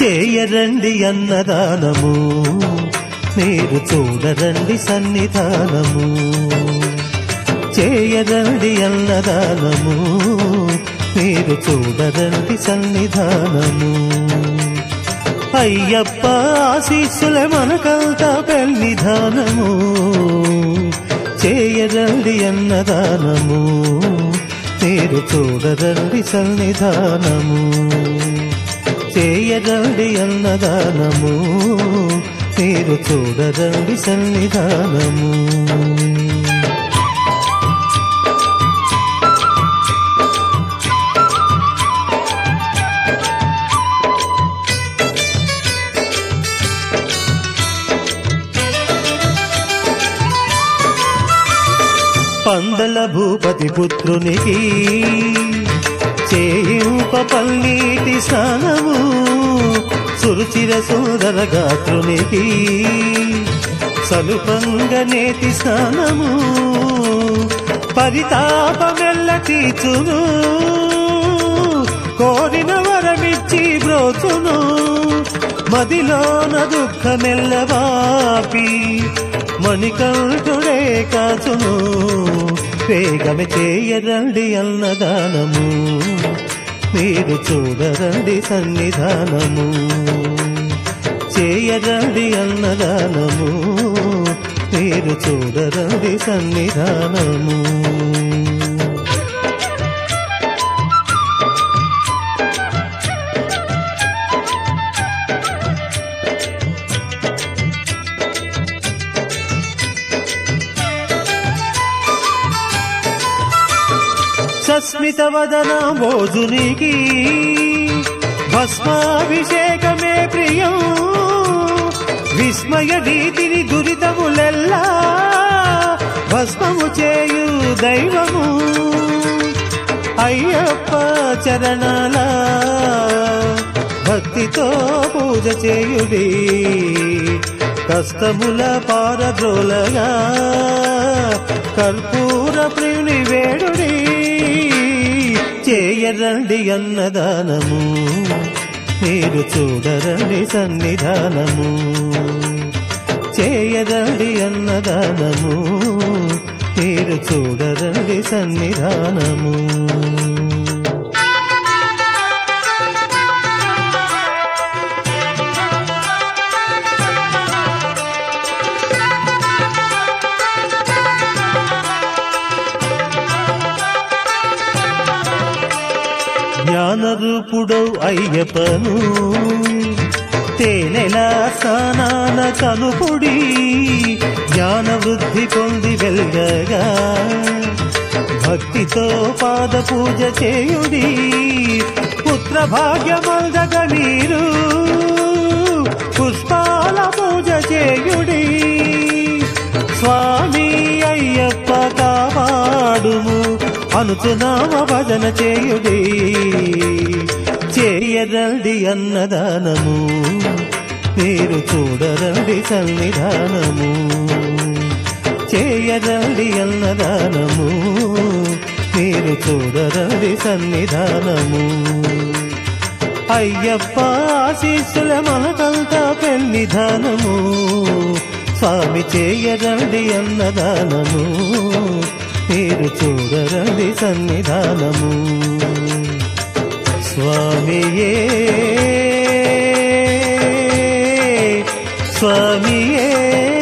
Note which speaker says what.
Speaker 1: చేయరండి అన్నదానము మీరు చూడరండి సన్నిధానము చేయరండి అన్నదానము మీరు చూడరండి సన్నిధానము అయ్యప్ప ఆశీస్సుల మనకంతా పెళ్లిధానము చేయరండి అన్నదానము మీరు చూడరండి సన్నిధానము చేయరండి అన్నదానము మీరు చూడరండి సన్నిధానము పందల భూపతి పుత్రునికి చేయింప పల్లీటి స్నానము సురుచిర సుందర గాత్రునికి సలుపంగ నేతి స్నానము పరితాపమెల్ల తీర్చును కోరిన వరమిచ్చి బ్రోచును మదిలోన దుఃఖమెల్లవాపి మణికంఠుడే కాచును వేగమే చేయరండి అన్నదానము మీరు చూడరండి సన్నిధానము చేయరండి అన్నదానము మీరు చూడరండి సన్నిధానము సస్మిత వదన భోజునికి భస్మాభిషేకమే ప్రియం విస్మయ రీతిని దురితములెల్లా భస్మము చేయు దైవము అయ్యప్ప చరణాల భక్తితో పూజ చేయుడి కష్టముల పారద్రోలగా కర్పూర ప్రియుని వేడుడి చేయరండి అన్నదానము మీరు చూడరండి సన్నిధానము చేయరండి అన్నదానము మీరు చూడరండి సన్నిధానము జ్ఞానరూపుడౌ అయ్యప్పను తేనెల స్నానాన కనుపుడి జ్ఞాన వృద్ధి పొంది వెల్గగా భక్తితో పాద పూజ చేయుడి పుత్ర భాగ్యమల్దగ మీరు పుష్పాల పూజ చేయుడి స్వామి అయ్యప్ప కాపాడుము అనుచునామ భజన చేయుడి చేయరండి అన్నదానము మీరు చూడరండి సన్నిధానము చేయరండి అన్నదానము మీరు చూడరండి సన్నిధానము అయ్యప్ప ఆశీస్సుల మనకంతా పెళ్లిధానము స్వామి చేయరండి అన్నదానము మీరు చూడరండి సన్నిధానము స్వామియే స్వామియే